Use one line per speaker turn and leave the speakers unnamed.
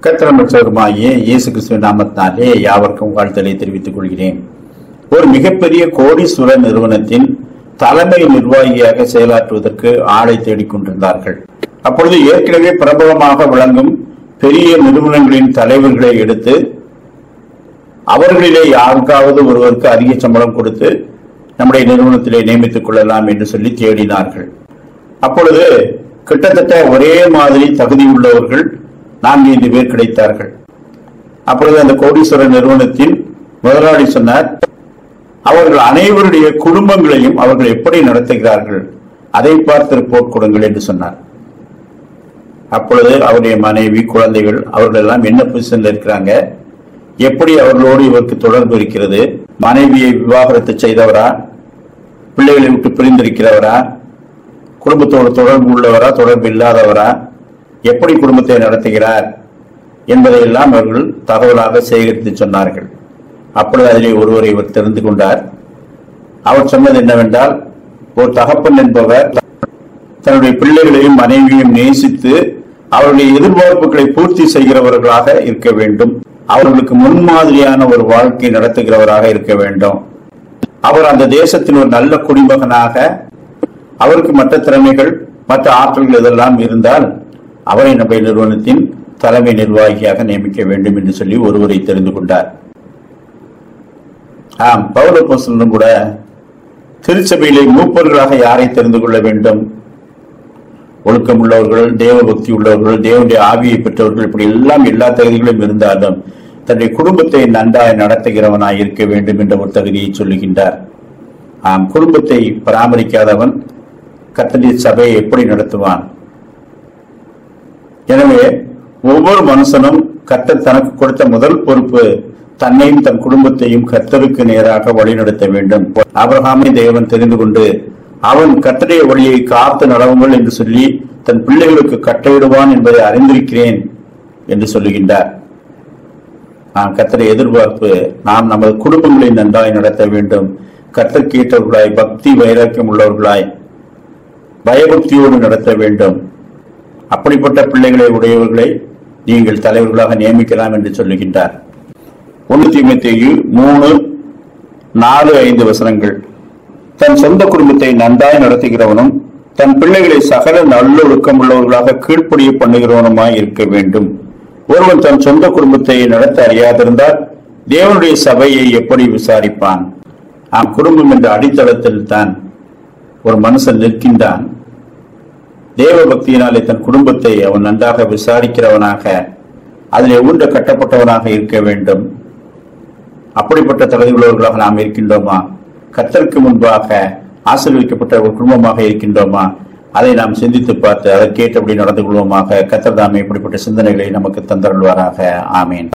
கத்திரமற்றவருமாகிய இயேசு கிறிஸ்துவ நாமத்தினாலே யாவருக்கும் வாழ்த்தலை தெரிவித்துக் கொள்கிறேன் ஒரு மிகப்பெரிய கோடீஸ்வர நிறுவனத்தின் தலைமை நிர்வாகியாக செயலாற்றுவதற்கு ஆளை தேடிக்கொண்டிருந்தார்கள் அப்பொழுது ஏற்கனவே பிரபலமாக விளங்கும் பெரிய நிறுவனங்களின் தலைவர்களை எடுத்து அவர்களிலே யாருக்காவது ஒருவருக்கு அதிக சம்பளம் கொடுத்து நம்முடைய நிறுவனத்திலே நியமித்துக் கொள்ளலாம் என்று சொல்லி தேடினார்கள் அப்பொழுது கிட்டத்தட்ட ஒரே மாதிரி தகுதி உள்ளவர்கள் நான்கு ஐந்து பேர் கிடைத்தார்கள் அப்பொழுது அந்த கோடீஸ்வரர் நிறுவனத்தின் முதலாளி சொன்னார் அவர்கள் அனைவருடைய குடும்பங்களையும் அவர்கள் எப்படி நடத்துகிறார்கள் அதை பார்த்து ரிப்போர்ட் கொடுங்கள் என்று சொன்னார் அப்பொழுது அவருடைய மனைவி குழந்தைகள் அவர்கள் எல்லாம் என்ன பொசிஷன்ல இருக்கிறாங்க எப்படி அவர்களோடு இவருக்கு தொடர்பு இருக்கிறது மனைவியை விவாகரத்து செய்தவரா பிள்ளைகளை விட்டு பிரிந்திருக்கிறவரா குடும்பத்தோடு தொடர்பு உள்ளவரா தொடர்பு இல்லாதவரா எப்படி குடும்பத்தை நடத்துகிறார் என்பதையெல்லாம் அவர்கள் தகவலாக சேகரித்து சொன்னார்கள் அப்பொழுது அதிலே ஒருவரை இவர் தெரிந்து கொண்டார் அவர் சொன்னது என்னவென்றால் ஒரு தகப்பன் என்பவர் தன்னுடைய பிள்ளைகளையும் மனைவியையும் நேசித்து அவருடைய எதிர்பார்ப்புகளை பூர்த்தி செய்கிறவர்களாக இருக்க வேண்டும் அவர்களுக்கு முன்மாதிரியான ஒரு வாழ்க்கை நடத்துகிறவராக இருக்க வேண்டும் அவர் அந்த தேசத்தின் ஒரு நல்ல குடிமகனாக அவருக்கு மற்ற திறமைகள் மற்ற ஆற்றல்கள் இதெல்லாம் இருந்தால் அவரை நம்முடைய நிறுவனத்தின் தலைமை நிர்வாகியாக நியமிக்க வேண்டும் என்று சொல்லி ஒருவரை தெரிந்து கொண்டார் ஆம் பௌரப்போசனும் கூட திருச்சபையிலே மூப்பர்களாக யாரை தெரிந்து கொள்ள வேண்டும் ஒழுக்கம் உள்ளவர்கள் தேவ பக்தி உள்ளவர்கள் தேவனுடைய ஆவியை பெற்றவர்கள் இப்படி எல்லாம் எல்லா தகுதிகளும் இருந்தாலும் தன்னுடைய குடும்பத்தை நன்றாய் நடத்துகிறவனாய் இருக்க வேண்டும் என்ற ஒரு தகுதியை சொல்லுகின்றார் ஆம் குடும்பத்தை பராமரிக்காதவன் கத்தடி சபையை எப்படி நடத்துவான் எனவே ஒவ்வொரு மனுஷனும் கர்த்தர் தனக்கு கொடுத்த முதல் பொறுப்பு தன்னையும் தன் குடும்பத்தையும் கர்த்தருக்கு நேராக வழிநடத்த வேண்டும் ஆபிரகாமை தேவன் தெரிந்து கொண்டு அவன் கர்த்தருடைய வழியை காத்து நடவுங்கள் என்று சொல்லி தன் பிள்ளைகளுக்கு கட்டளையிடுவான் என்பதை அறிந்திருக்கிறேன் என்று சொல்லுகின்றார் நாம் கர்த்தரை எதிர்பார்ப்பு நாம் நமது குடும்பங்களை நன்றாய் நடத்த வேண்டும் கர்த்தர் கேட்டவர்களாய் பக்தி வைராக்கியம் உள்ளவர்களாய் பயபக்தியோடு நடத்த வேண்டும் அப்படிப்பட்ட பிள்ளைகளை உடையவர்களை நீங்கள் தலைவர்களாக நியமிக்கலாம் என்று சொல்லுகின்றார் ஒன்று தீமத்தேயு மூணு நாலு ஐந்து வசனங்கள் தன் சொந்த குடும்பத்தை நன்றாய் நடத்துகிறவனும் தன் பிள்ளைகளை சகல நல்லொழுக்கம் உள்ளவர்களாக கீழ்ப்படிய பண்ணுகிறவனுமாய் இருக்க வேண்டும் ஒருவன் தன் சொந்த குடும்பத்தை நடத்த அறியாதிருந்தால் தேவனுடைய சபையை எப்படி விசாரிப்பான் ஆம் குடும்பம் என்ற அடித்தளத்தில் தான் ஒரு மனுஷன் நிற்கின்றான் தேவ பக்தியினாலே தன் குடும்பத்தை அவன் நன்றாக விசாரிக்கிறவனாக அதிலே ஊன்ற கட்டப்பட்டவனாக இருக்க வேண்டும் அப்படிப்பட்ட தகுதி உள்ளவர்களாக நாம் இருக்கின்றோமா கத்தருக்கு முன்பாக ஆசீர்வதிக்கப்பட்ட ஒரு குடும்பமாக இருக்கின்றோமா அதை நாம் சிந்தித்து பார்த்து அதற்கேற்றபடி நடந்து கொள்வோமாக கத்தர் தாமே இப்படிப்பட்ட சிந்தனைகளை நமக்கு தந்தருள்வாராக ஆமேன்